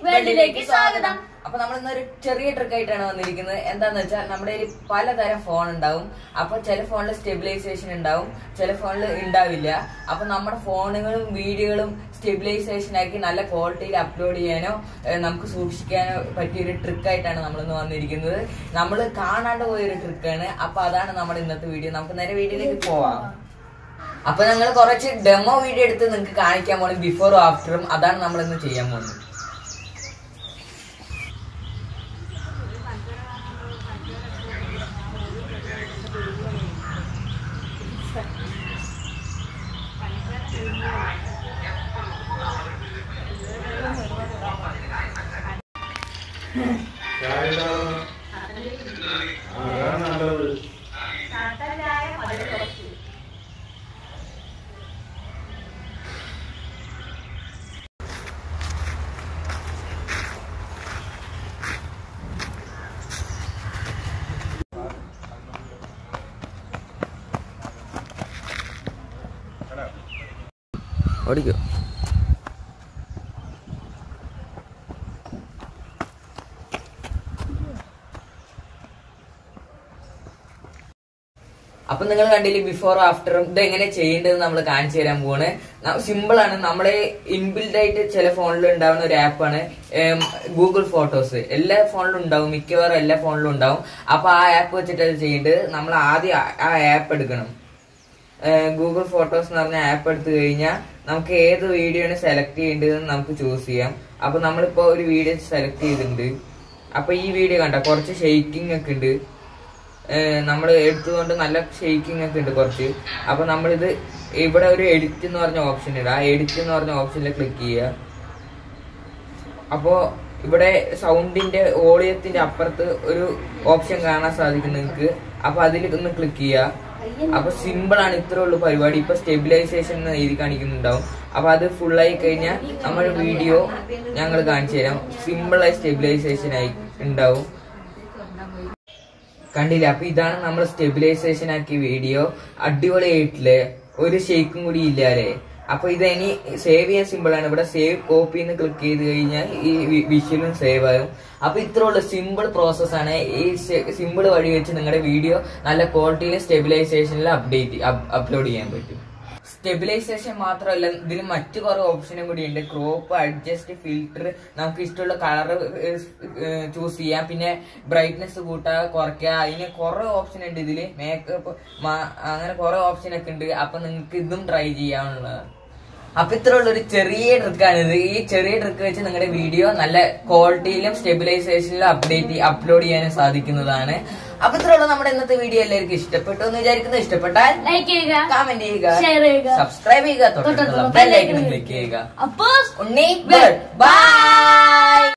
വേൾഡിലേക്ക് സ്വാഗതം അപ്പൊ നമ്മൾ ഇന്നൊരു ചെറിയ ട്രിക്ക് ആയിട്ടാണ് വന്നിരിക്കുന്നത് എന്താന്ന് വെച്ചാൽ നമ്മുടെ കയ്യിൽ പലതരം ഫോൺ ഉണ്ടാവും അപ്പൊ ചില ഫോണിൽ സ്റ്റെബിലൈസേഷൻ ഉണ്ടാവും ചില ഫോണിൽ ഉണ്ടാവില്ല അപ്പൊ നമ്മുടെ ഫോണുകളും വീഡിയോകളും സ്റ്റെബിലൈസേഷൻ ആക്കി നല്ല ക്വാളിറ്റിയിൽ അപ്ലോഡ് ചെയ്യാനോ ഏഹ് നമുക്ക് സൂക്ഷിക്കാനോ പറ്റിയ ഒരു ട്രിക്ക് ആയിട്ടാണ് നമ്മൾ ഇന്ന് വന്നിരിക്കുന്നത് നമ്മൾ കാണാണ്ട് പോയ ഒരു ട്രിക്കാണ് അപ്പൊ അതാണ് നമ്മുടെ ഇന്നത്തെ വീഡിയോ നമുക്ക് നേരെ വീഡിയോയിലേക്ക് പോവാം അപ്പൊ ഞങ്ങൾ കുറച്ച് ഡെമോ വീഡിയോ എടുത്ത് നിങ്ങൾക്ക് കാണിക്കാൻ പോണത് ബിഫോറും ആഫ്റ്ററും അതാണ് നമ്മൾ ഇന്ന് ചെയ്യാൻ പോകുന്നത് ഓടിക്കോ അപ്പൊ നിങ്ങൾ കണ്ടില്ലേ ബിഫോർ ആഫ്റ്ററും ഇത് എങ്ങനെ ചെയ്യേണ്ടത് നമ്മൾ കാണിച്ചു തരാൻ പോവാണ് സിമ്പിൾ ആണ് നമ്മുടെ ഇൻബിൽഡ് ആയിട്ട് ചില ഫോണിൽ ഉണ്ടാവുന്ന ഒരു ആപ്പാണ് ഗൂഗിൾ ഫോട്ടോസ് എല്ലാ ഫോണിലും ഉണ്ടാവും മിക്കവാറും എല്ലാ ഫോണിലും ഉണ്ടാവും അപ്പൊ ആ ആപ്പ് വെച്ചിട്ട് അത് ചെയ്യേണ്ടത് നമ്മൾ ആദ്യം ആ- ആ ആപ്പ് എടുക്കണം ഗൂഗിൾ ഫോട്ടോസ് എന്ന് പറഞ്ഞ ആപ്പ് എടുത്തു കഴിഞ്ഞാൽ നമുക്ക് ഏത് വീഡിയോ ആണ് സെലക്ട് ചെയ്യേണ്ടതെന്ന് നമുക്ക് ചൂസ് ചെയ്യാം അപ്പൊ നമ്മളിപ്പോ ഒരു വീഡിയോ സെലക്ട് ചെയ്തിട്ടുണ്ട് അപ്പൊ ഈ വീഡിയോ കണ്ട കുറച്ച് ഷെയ്ക്കിംഗ് ഒക്കെ ഉണ്ട് നമ്മൾ എടുത്തുകൊണ്ട് നല്ല ഷെയ്ക്കിംഗ് ഒക്കെ ഉണ്ട് കുറച്ച് അപ്പൊ നമ്മളിത് ഇവിടെ ഒരു എഡിറ്റ് എന്ന് പറഞ്ഞ ഓപ്ഷൻ ഉണ്ട് ആ എഡിറ്റ് എന്ന് പറഞ്ഞ ഓപ്ഷനിൽ ക്ലിക്ക് ചെയ്യുക അപ്പോ ഇവിടെ സൗണ്ടിന്റെ ഓഡിയത്തിന്റെ അപ്പുറത്ത് ഒരു ഓപ്ഷൻ കാണാൻ സാധിക്കും നിങ്ങൾക്ക് അപ്പൊ അതിൽ ഒന്ന് ക്ലിക്ക് ചെയ്യുക അപ്പൊ സിമ്പിൾ ആണ് ഇത്രേ ഉള്ളൂ പരിപാടി ഇപ്പൊ സ്റ്റെബിലൈസേഷൻ എന്ന് എഴുതി കാണിക്കുന്നുണ്ടാവും അപ്പൊ അത് full ആയി കഴിഞ്ഞാൽ നമ്മുടെ വീഡിയോ ഞങ്ങൾ കാണിച്ചു തരാം സിമ്പിൾ ആയി സ്റ്റെബിലൈസേഷൻ ആയി ഉണ്ടാവും കണ്ടില്ല അപ്പൊ ഇതാണ് നമ്മൾ സ്റ്റെബിലൈസേഷൻ ആക്കിയ വീഡിയോ അടിപൊളിയായിട്ടില്ലേ ഒരു ഷെയ്ക്കും കൂടി ഇല്ലാലേ അപ്പൊ ഇത് ഇനി സേവ് ചെയ്യാൻ സിമ്പിൾ ആണ് ഇവിടെ സേവ് കോപ്പി എന്ന് ക്ലിക്ക് ചെയ്ത് കഴിഞ്ഞാൽ ഈ വിഷ്വലും സേവ് ആകും അപ്പൊ ഇത്ര ഉള്ള സിമ്പിൾ പ്രോസസ് ആണ് ഈ സിമ്പിൾ വഴി വെച്ച് നിങ്ങളുടെ വീഡിയോ നല്ല ക്വാളിറ്റിയിൽ സ്റ്റെബിലൈസേഷനിൽ അപ്ഡേറ്റ് അപ്ലോഡ് ചെയ്യാൻ പറ്റും സ്റ്റെബിലൈസേഷൻ മാത്രമല്ല ഇതിൽ മറ്റു കുറെ ഓപ്ഷനും കൂടി ഉണ്ട് ക്രോപ്പ് അഡ്ജസ്റ്റ് ഫിൽറ്റർ നമുക്ക് ഇഷ്ടമുള്ള കളർ ചൂസ് ചെയ്യാം പിന്നെ ബ്രൈറ്റ്നെസ് കൂട്ടുക കുറയ്ക്കുക അതിന് കുറെ ഓപ്ഷൻ ഉണ്ട് ഇതില് മേക്കപ്പ് അങ്ങനെ കുറെ ഓപ്ഷൻ ഒക്കെ ഉണ്ട് അപ്പൊ നിങ്ങൾക്ക് ഇതും ട്രൈ ചെയ്യാവുന്നതാണ് അപ്പൊ ഇത്ര ഉള്ള ഒരു ചെറിയ ട്രിക്കാണ് ഇത് ഈ ചെറിയ ട്രിക്ക് വെച്ച് നിങ്ങളുടെ വീഡിയോ നല്ല ക്വാളിറ്റിയിലും സ്റ്റെബിലൈസേഷനിലും അപ്ഡേറ്റ് അപ്ലോഡ് ചെയ്യാനും സാധിക്കുന്നതാണ് അപ്പൊ ഇത്ര ഉള്ള നമ്മുടെ ഇന്നത്തെ വീഡിയോ എല്ലാവർക്കും ഇഷ്ടപ്പെട്ടു എന്ന് വിചാരിക്കുന്നു ഇഷ്ടപ്പെട്ടാൽ ലൈക്ക് ചെയ്യുക കമന്റ് ചെയ്യുക Share ചെയ്യുക. സബ്സ്ക്രൈബ് ചെയ്യുക തൊട്ടടുത്തുള്ള തൊട്ടടുത്തുള്ള bell bell icon icon click ചെയ്യുക അപ്പോ ഉണ്ണി ബൈ